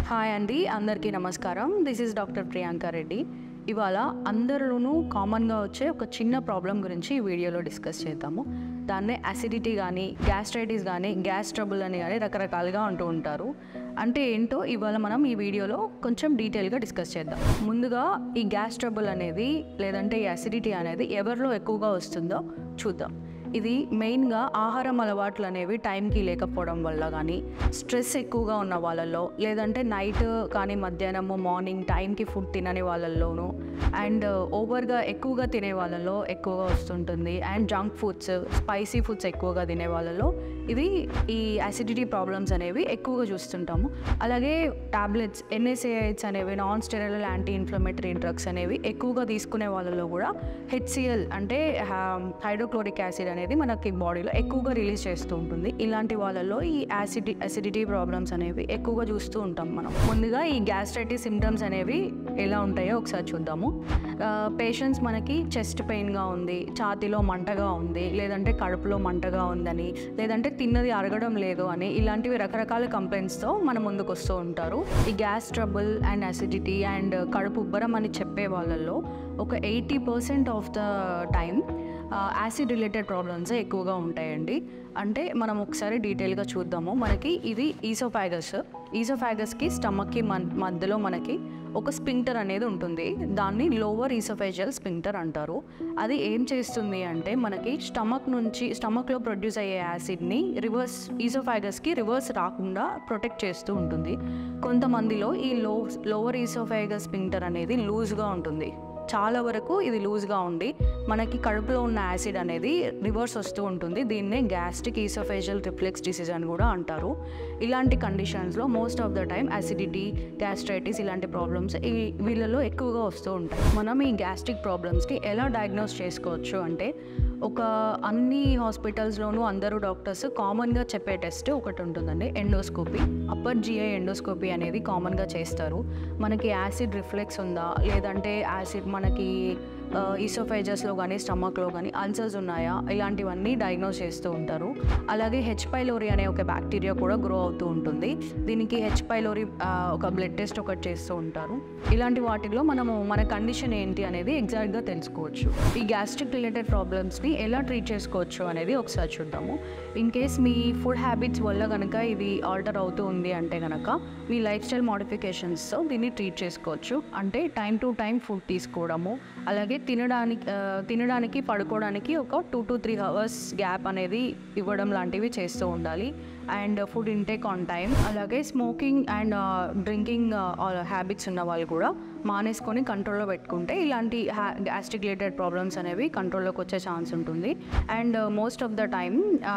hi అండి అందరికీ నమస్కారం this is doctor Priyanka Reddy ఇవాళ అందరిలోనూ కామన్గా వచ్చే ఒక చిన్న ప్రాబ్లం గురించి ఈ వీడియోలో డిస్కస్ చేద్దాము దాన్నే అసిడిటీ కానీ గ్యాస్ట్రైటిస్ కానీ గ్యాస్ ట్రబుల్ అని కానీ రకరకాలుగా అంటూ ఉంటారు అంటే ఏంటో ఇవాళ మనం ఈ వీడియోలో కొంచెం డీటెయిల్గా డిస్కస్ చేద్దాం ముందుగా ఈ గ్యాస్ ట్రబుల్ అనేది లేదంటే ఈ అసిడిటీ అనేది ఎవరిలో ఎక్కువగా వస్తుందో చూద్దాం ఇది మెయిన్గా ఆహారం అలవాట్లు అనేవి టైంకి లేకపోవడం వల్ల కానీ స్ట్రెస్ ఎక్కువగా ఉన్న వాళ్ళల్లో లేదంటే నైట్ కానీ మధ్యాహ్నము మార్నింగ్ టైంకి ఫుడ్ తినని వాళ్ళల్లోనూ అండ్ ఓవర్గా ఎక్కువగా తినే వాళ్ళలో ఎక్కువగా వస్తుంటుంది and junk foods spicy foods ఎక్కువగా తినే వాళ్ళలో ఇది ఈ అసిడిటీ ప్రాబ్లమ్స్ అనేవి ఎక్కువగా చూస్తుంటాము అలాగే టాబ్లెట్స్ ఎన్ఎస్ఏఐట్స్ అనేవి non steroidal anti inflammatory drugs అనేవి ఎక్కువగా తీసుకునే వాళ్ళలో కూడా హెచ్సిఎల్ అంటే హైడ్రోక్లోరిక్ యాసిడ్ అనేది మనకి బాడీలో ఎక్కువగా రిలీజ్ చేస్తూ ఉంటుంది ఇలాంటి వాళ్ళలో ఈ యాసిడి అసిడిటీ ప్రాబ్లమ్స్ అనేవి ఎక్కువగా చూస్తూ ఉంటాం మనం ముందుగా ఈ గ్యాస్ట్రైటిస్ సిమ్టమ్స్ అనేవి ఎలా ఉంటాయో ఒకసారి చూద్దాము పేషెంట్స్ మనకి చెస్ట్ పెయిన్గా ఉంది ఛాతీలో మంటగా ఉంది లేదంటే కడుపులో మంటగా ఉందని లేదంటే తిన్నది అరగడం లేదు అని ఇలాంటివి రకరకాల కంప్లైంట్స్తో మన ముందుకు వస్తూ ఉంటారు ఈ gas trouble and acidity and కడుపు ఉబ్బరం అని చెప్పే వాళ్ళల్లో ఒక eighty percent of the time acid related problems ఎక్కువగా ఉంటాయండి అంటే మనం ఒకసారి డీటెయిల్గా చూద్దాము మనకి ఇది ఈసోఫాగస్ ఈసోఫాగస్కి స్టమక్కి మధ్యలో మనకి ఒక స్పింక్టర్ అనేది ఉంటుంది దాన్ని లోవర్ ఈసోఫేజియల్ స్పింక్టర్ అంటారు అది ఏం చేస్తుంది అంటే మనకి స్టమక్ నుంచి స్టమక్లో ప్రొడ్యూస్ అయ్యే యాసిడ్ని రివర్స్ ఈసోఫాగస్కి రివర్స్ రాకుండా ప్రొటెక్ట్ చేస్తూ ఉంటుంది కొంతమందిలో ఈ లో లోవర్ ఈసోఫాగస్ స్పింక్టర్ అనేది లూజ్గా ఉంటుంది చాలా వరకు ఇది లూజ్గా ఉండి మనకి కడుపులో ఉన్న యాసిడ్ అనేది రివర్స్ వస్తూ ఉంటుంది దీన్నే గ్యాస్ట్రిక్ ఈసోఫేజియల్ రిఫ్లెక్స్ డిసీజ్ అని కూడా అంటారు ఇలాంటి కండిషన్స్లో most of the time acidity gastritis ఇలాంటి ప్రాబ్లమ్స్ ఈ వీళ్ళలో ఎక్కువగా వస్తూ ఉంటాయి మనం ఈ గ్యాస్ట్రిక్ ప్రాబ్లమ్స్ని ఎలా డయాగ్నోస్ చేసుకోవచ్చు అంటే ఒక అన్ని హాస్పిటల్స్లోనూ అందరూ డాక్టర్స్ కామన్గా చెప్పే టెస్ట్ ఒకటి ఉంటుందండి ఎండోస్కోపీ అప్పర్ జిఐ ఎండోస్కోపీ అనేది కామన్గా చేస్తారు మనకి యాసిడ్ రిఫ్లెక్స్ ఉందా లేదంటే యాసిడ్ మనకి ఈసోఫైజస్లో కానీ స్టమక్లో కానీ అల్సర్స్ ఉన్నాయా ఇలాంటివన్నీ డయాగ్నోస్ చేస్తూ ఉంటారు అలాగే హెచ్ పైలోరీ అనే ఒక బ్యాక్టీరియా కూడా గ్రో అవుతూ ఉంటుంది దీనికి హెచ్ పైలోరీ ఒక బ్లడ్ టెస్ట్ ఒకటి చేస్తూ ఉంటారు ఇలాంటి వాటిల్లో మనము మన కండిషన్ ఏంటి అనేది ఎగ్జాక్ట్గా తెలుసుకోవచ్చు ఈ గ్యాస్ట్రిక్ రిలేటెడ్ ప్రాబ్లమ్స్ని ఎలా ట్రీట్ చేసుకోవచ్చు అనేది ఒకసారి చూద్దాము ఇన్ కేస్ మీ ఫుడ్ హ్యాబిట్స్ వల్ల కనుక ఇది ఆల్టర్ అవుతూ ఉంది అంటే కనుక మీ లైఫ్ స్టైల్ మోడిఫికేషన్స్తో దీన్ని ట్రీట్ చేసుకోవచ్చు అంటే టైం టు టైం ఫుడ్ తీసుకోవడము అలాగే తినడానికి తినడానికి పడుకోవడానికి ఒక two to three hours gap అనేది ఇవ్వడం లాంటివి చేస్తూ ఉండాలి and food intake on time అలాగే స్మోకింగ్ అండ్ డ్రింకింగ్ హ్యాబిట్స్ ఉన్న వాళ్ళు కూడా మానేసుకొని కంట్రోల్లో పెట్టుకుంటే ఇలాంటి గ్యాస్ట్రిక్ రిలేటెడ్ ప్రాబ్లమ్స్ అనేవి కంట్రోల్లోకి వచ్చే ఛాన్స్ ఉంటుంది and most of the time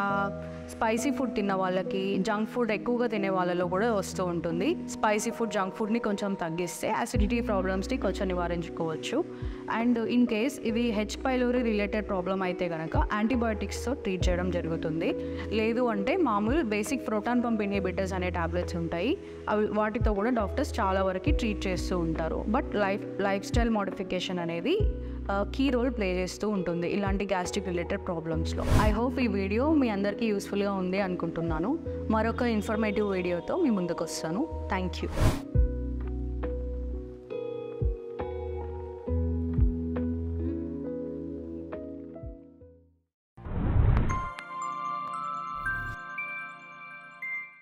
spicy food తిన్న వాళ్ళకి జంక్ ఫుడ్ ఎక్కువగా తినే వాళ్ళలో కూడా వస్తూ ఉంటుంది స్పైసీ ఫుడ్ జంక్ ఫుడ్ని కొంచెం తగ్గిస్తే అసిడిటీ ప్రాబ్లమ్స్ని కొంచెం నివారించుకోవచ్చు అండ్ ఇన్ కేస్ ఇవి హెచ్ పైలోరీ రిలేటెడ్ ప్రాబ్లం అయితే కనుక యాంటీబయాటిక్స్తో ట్రీట్ చేయడం జరుగుతుంది లేదు అంటే మామూలు బేసిక్ ప్రోటాన్ పంప్ ఇన్హిబిటర్స్ అనే టాబ్లెట్స్ ఉంటాయి అవి వాటితో కూడా డాక్టర్స్ చాలా వరకు ట్రీట్ చేస్తూ ఉంటారు but life lifestyle modification అనేది కీ రోల్ ప్లే చేస్తూ ఉంటుంది ఇలాంటి గ్యాస్ట్రిక్ రిలేటెడ్ ప్రాబ్లమ్స్లో ఐ హోప్ ఈ వీడియో మీ అందరికీ యూస్ఫుల్గా ఉంది అనుకుంటున్నాను మరొక ఇన్ఫర్మేటివ్ వీడియోతో మీ ముందుకు వస్తాను థ్యాంక్ యూ